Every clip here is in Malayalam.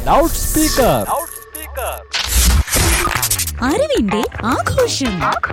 ലൗഡ് സ്പീക്കർ അറിവിന്റെ ആഘോഷം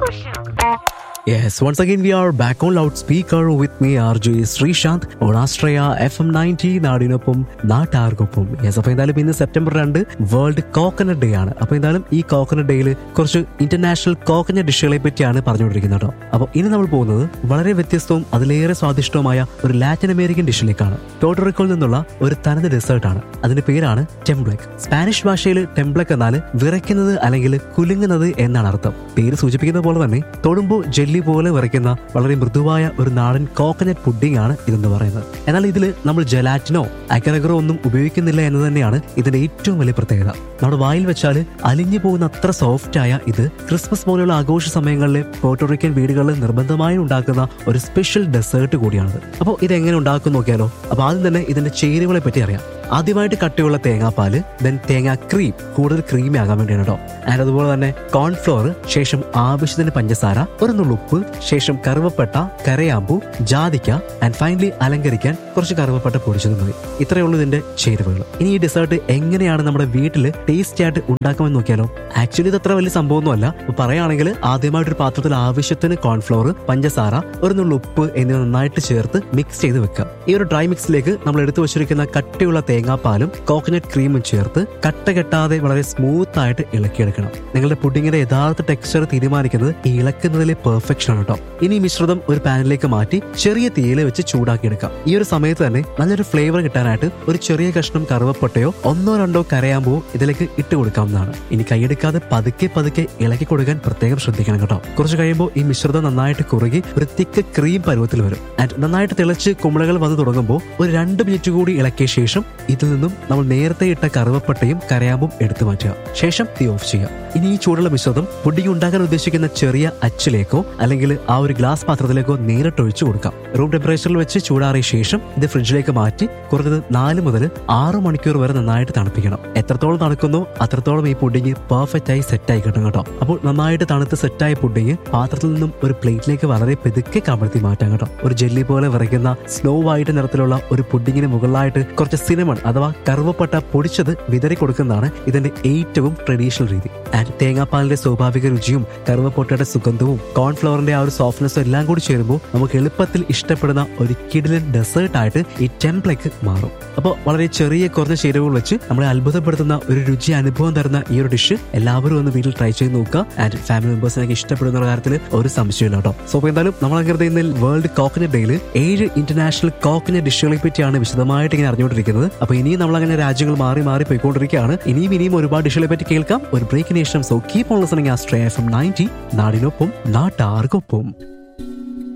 Yes, once again we are back on loudspeaker with me RJ Sreesanth on Astraya FM 90 നാടിനൊപ്പം നാട്ടാർക്കൊപ്പം യെസ് അപ്പോൾ എന്തായാലും ഇന്ന് സെപ്റ്റംബർ രണ്ട് വേൾഡ് കോക്കനട്ട് ഡേ ആണ് അപ്പോൾ എന്തായാലും ഈ കോക്കനട്ട് ഡേയിൽ കുറച്ച് ഇന്റർനാഷണൽ കോക്കനട്ട് ഡിഷുകളെ പറ്റിയാണ് പറഞ്ഞുകൊണ്ടിരിക്കുന്നത് കേട്ടോ അപ്പോൾ ഇനി നമ്മൾ പോകുന്നത് വളരെ വ്യത്യസ്തവും അതിലേറെ സ്വാദിഷ്ടവുമായ ഒരു ലാറ്റിൻ അമേരിക്കൻ ഡിഷിലേക്കാണ് ടോട്ടോറിക്കോയിൽ നിന്നുള്ള ഒരു തനത് ഡെസേർട്ട് ആണ് അതിന്റെ പേരാണ് ടെംബ്ലക് സ്പാനിഷ് ഭാഷയിൽ ടെംബ്ലക് എന്നാൽ വിറയ്ക്കുന്നത് അല്ലെങ്കിൽ കുലുങ്ങുന്നത് എന്നാണ് അർത്ഥം പേര് സൂചിപ്പിക്കുന്ന പോലെ തന്നെ തൊടുമ്പോ ജെല്ലി പോലെ വിറയ്ക്കുന്ന വളരെ മൃദുവായ ഒരു നാടൻ കോക്കനട്ട് പുഡിംഗ് ആണ് ഇതെന്ന് പറയുന്നത് എന്നാൽ ഇതിൽ നമ്മൾ ജലാറ്റിനോ അക്കരകറോ ഒന്നും ഉപയോഗിക്കുന്നില്ല എന്ന് തന്നെയാണ് ഇതിന്റെ ഏറ്റവും വലിയ പ്രത്യേകത നമ്മുടെ വായിൽ വെച്ചാൽ അലിഞ്ഞു പോകുന്ന അത്ര സോഫ്റ്റ് ആയ ഇത് ക്രിസ്മസ് പോലെയുള്ള ആഘോഷ സമയങ്ങളിൽ പോർട്ടോറിക്കൻ വീടുകളിൽ നിർബന്ധമായും ഉണ്ടാക്കുന്ന ഒരു സ്പെഷ്യൽ ഡെസേർട്ട് കൂടിയാണിത് അപ്പോൾ ഇത് എങ്ങനെ ഉണ്ടാക്കും നോക്കിയാലോ അപ്പോൾ ആദ്യം തന്നെ ഇതിന്റെ ചേരുവകളെ പറ്റി അറിയാം ആദ്യമായിട്ട് കട്ടിയുള്ള തേങ്ങാപ്പാല് ദെൻ തേങ്ങാ ക്രീം കൂടുതൽ ക്രീമി ആകാൻ വേണ്ടിയാണ് കേട്ടോ ആൻഡ് അതുപോലെ തന്നെ കോൺഫ്ലോർ ശേഷം ആവശ്യത്തിന് പഞ്ചസാര ഒരു നുള്ളുപ്പ് ശേഷം കറുവപ്പട്ട കരയാമ്പു ജാതിക്ക ആൻഡ് ഫൈനലി അലങ്കരിക്കാൻ കുറച്ച് കറുവപ്പട്ട പൊടിച്ചത് മതി ഇത്രയേ ഉള്ളൂ ഇതിന്റെ ചേരുവകൾ ഇനി ഈ ഡെസേർട്ട് എങ്ങനെയാണ് നമ്മുടെ വീട്ടിൽ ടേസ്റ്റ് ആയിട്ട് ഉണ്ടാക്കാമെന്ന് നോക്കിയാലോ ആക്ച്വലി ഇത് അത്ര വലിയ സംഭവമൊന്നുമല്ല ഇപ്പൊ പറയുകയാണെങ്കിൽ ആദ്യമായിട്ട് ഒരു പാത്രത്തിൽ ആവശ്യത്തിന് കോൺഫ്ലോർ പഞ്ചസാര ഒരു നുള്ളു ഉപ്പ് എന്നിവ നന്നായിട്ട് ചേർത്ത് മിക്സ് ചെയ്ത് വെക്കാം ഈ ഒരു ഡ്രൈ മിക്സിലേക്ക് നമ്മൾ എടുത്തു വെച്ചിരിക്കുന്ന കട്ടിയുള്ള തേങ്ങാപ്പാലും കോക്കനട്ട് ക്രീമും ചേർത്ത് കട്ട കെട്ടാതെ വളരെ സ്മൂത്ത് ആയിട്ട് ഇളക്കിയെടുക്കണം നിങ്ങളുടെ പുഡിങ്ങിന്റെ യഥാർത്ഥ ടെക്സ്ചർ തീരുമാനിക്കുന്നത് ഈ ഇളക്കുന്നതിലെ പെർഫെക്ഷൻ ആണ് കേട്ടോ ഇനി ഈ മിശ്രിതം ഒരു പാനിലേക്ക് മാറ്റി ചെറിയ തീയിൽ വെച്ച് ചൂടാക്കിയെടുക്കാം ഈ ഒരു സമയത്ത് തന്നെ നല്ലൊരു ഫ്ലേവർ കിട്ടാനായിട്ട് ഒരു ചെറിയ കഷ്ണം കറുവപ്പട്ടയോ ഒന്നോ രണ്ടോ കരയാമ്പോ ഇതിലേക്ക് ഇട്ട് കൊടുക്കാവുന്നതാണ് ഇനി കൈയെടുക്കാതെ പതുക്കെ പതുക്കെ ഇളക്കി കൊടുക്കാൻ പ്രത്യേകം ശ്രദ്ധിക്കണം കേട്ടോ കുറച്ച് കഴിയുമ്പോൾ ഈ മിശ്രിതം നന്നായിട്ട് കുറുകി ഒരു തിക്ക് ക്രീം പരുവത്തിൽ വരും ആൻഡ് നന്നായിട്ട് തിളച്ച് കുമിളകൾ വന്നു തുടങ്ങുമ്പോൾ ഒരു രണ്ട് മിനിറ്റ് കൂടി ഇളക്കിയ ശേഷം ഇതിൽ നിന്നും നമ്മൾ നേരത്തെ ഇട്ട കറുവപ്പട്ടയും കരയാമ്പും എടുത്തു മാറ്റുക ശേഷം തീ ഓഫ് ചെയ്യുക ഇനി ഈ ചൂടുള്ള മിശ്രിതം പുഡിംഗ് ഉണ്ടാക്കാൻ ഉദ്ദേശിക്കുന്ന ചെറിയ അച്ചിലേക്കോ അല്ലെങ്കിൽ ആ ഒരു ഗ്ലാസ് പാത്രത്തിലേക്കോ നേരിട്ട് ഒഴിച്ചു കൊടുക്കാം റൂം ടെമ്പറേച്ചറിൽ വെച്ച് ചൂടാറിയ ശേഷം ഇത് ഫ്രിഡ്ജിലേക്ക് മാറ്റി കുറഞ്ഞത് നാല് മുതൽ ആറ് മണിക്കൂർ വരെ നന്നായിട്ട് തണുപ്പിക്കണം എത്രത്തോളം തണുക്കുന്നോ അത്രത്തോളം ഈ പുഡിംഗ് പെർഫെക്റ്റ് ആയി സെറ്റ് ആയി കിട്ടും കേട്ടോ അപ്പോൾ നന്നായിട്ട് തണുത്ത് സെറ്റായ പുഡിംഗ് പാത്രത്തിൽ നിന്നും ഒരു പ്ലേറ്റിലേക്ക് വളരെ പെതുക്കെ കമഴ്ത്തി മാറ്റാം കേട്ടോ ഒരു ജെല്ലി പോലെ വിറയ്ക്കുന്ന സ്നോ വൈറ്റ് നിറത്തിലുള്ള ഒരു പുഡിങ്ങിന് മുകളിലായിട്ട് കുറച്ച് സിനമൺ അഥവാ കറുവപ്പട്ട പൊടിച്ചത് വിതറി കൊടുക്കുന്നതാണ് ഇതിന്റെ ഏറ്റവും ട്രഡീഷണൽ രീതി ആൻഡ് തേങ്ങാപ്പാലിന്റെ സ്വാഭാവിക രുചിയും കറുവപ്പൊട്ടയുടെ സുഗന്ധവും കോൺഫ്ലവറിന്റെ ആ ഒരു സോഫ്റ്റ്നെസ്സും എല്ലാം കൂടി ചേരുമ്പോൾ നമുക്ക് എളുപ്പത്തിൽ ഇഷ്ടപ്പെടുന്ന ഒരു കിഡിലൻ ഡെസേർട്ട് ആയിട്ട് ഈ ടെംപ്ലേക്ക് മാറും അപ്പോൾ വളരെ ചെറിയ കുറഞ്ഞ ചേരുവകൾ വെച്ച് നമ്മളെ അത്ഭുതപ്പെടുത്തുന്ന ഒരു രുചി അനുഭവം തരുന്ന ഈ ഒരു ഡിഷ് എല്ലാവരും ഒന്ന് വീട്ടിൽ ട്രൈ ചെയ്ത് നോക്കുക ആൻഡ് ഫാമിലി മെമ്പേഴ്സിനൊക്കെ ഇഷ്ടപ്പെടുന്ന കാര്യത്തിൽ ഒരു സംശയമില്ല കേട്ടോ സോ അപ്പോൾ എന്തായാലും നമ്മൾ കരുതുന്ന വേൾഡ് കോക്കനട്ട് ഡേയിൽ ഏഴ് ഇന്റർനാഷണൽ കോക്കനട്ട് ഡിഷുകളെ പറ്റിയാണ് വിശദമായിട്ട് ഇങ്ങനെ അറിഞ്ഞുകൊണ്ടിരിക്കുന്നത് അപ്പോൾ ഇനിയും നമ്മൾ അങ്ങനെ രാജ്യങ്ങൾ മാറി മാറി പോയിക്കൊണ്ടിരിക്കുകയാണ് ഇനിയും ഇനിയും ഒരുപാട് ഡിഷുകളെ പറ്റി കേൾക്കാം ഒരു ബ്രേക്കിന് ശേഷം സോ കീപ് ഓൺ ലിസണിംഗ് ആസ്ട്രേ എഫ് എം നയൻറ്റി നാടിനൊപ്പം നാട്ടാർക്കൊപ്പം